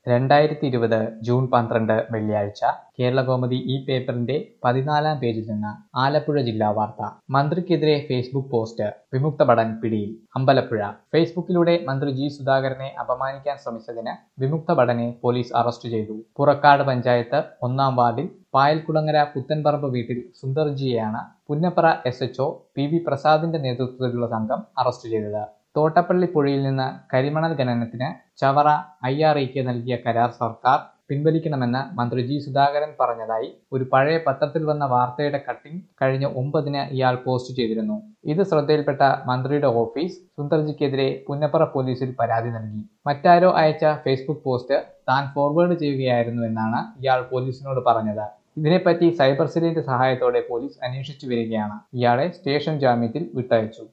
രണ്ടായിരത്തി ഇരുപത് ജൂൺ പന്ത്രണ്ട് വെള്ളിയാഴ്ച കേരളകൗമുദി ഈ പേപ്പറിന്റെ പതിനാലാം പേജിൽ നിന്ന് ആലപ്പുഴ ജില്ലാ വാർത്ത മന്ത്രിക്കെതിരെ ഫേസ്ബുക്ക് പോസ്റ്റ് വിമുക്ത ഭടൻ പിടിയിൽ അമ്പലപ്പുഴ ഫേസ്ബുക്കിലൂടെ മന്ത്രി ജി സുധാകരനെ അപമാനിക്കാൻ ശ്രമിച്ചതിന് വിമുക്ത ഭടനെ പോലീസ് അറസ്റ്റ് ചെയ്തു പുറക്കാട് പഞ്ചായത്ത് ഒന്നാം വാർഡിൽ പായൽക്കുളങ്ങര പുത്തൻപറമ്പ് വീട്ടിൽ സുന്ദർജിയെയാണ് Punnapra S H O P V പ്രസാദിന്റെ നേതൃത്വത്തിലുള്ള സംഘം അറസ്റ്റ് ചെയ്തത് തോട്ടപ്പള്ളി പുഴയിൽ നിന്ന് കരിമണൽ ഖനനത്തിന് ചവറ ഐ ആർ ഇക്ക് നൽകിയ കരാർ സർക്കാർ പിൻവലിക്കണമെന്ന് മന്ത്രി ജി സുധാകരൻ പറഞ്ഞതായി ഒരു പഴയ പത്രത്തിൽ വന്ന വാർത്തയുടെ കട്ടിംഗ് കഴിഞ്ഞ ഒമ്പതിന് ഇയാൾ പോസ്റ്റ് ചെയ്തിരുന്നു ഇത് ശ്രദ്ധയിൽപ്പെട്ട മന്ത്രിയുടെ ഓഫീസ് സുന്ദർജിക്കെതിരെ പുന്നപ്പറ പോലീസിൽ പരാതി നൽകി മറ്റാരോ അയച്ച ഫേസ്ബുക്ക് പോസ്റ്റ് താൻ ഫോർവേഡ് ചെയ്യുകയായിരുന്നു എന്നാണ് ഇയാൾ പോലീസിനോട് പറഞ്ഞത് ഇതിനെപ്പറ്റി സൈബർ സെല്ലിന്റെ സഹായത്തോടെ പോലീസ് അന്വേഷിച്ചു വരികയാണ് ഇയാളെ സ്റ്റേഷൻ ജാമ്യത്തിൽ വിട്ടയച്ചു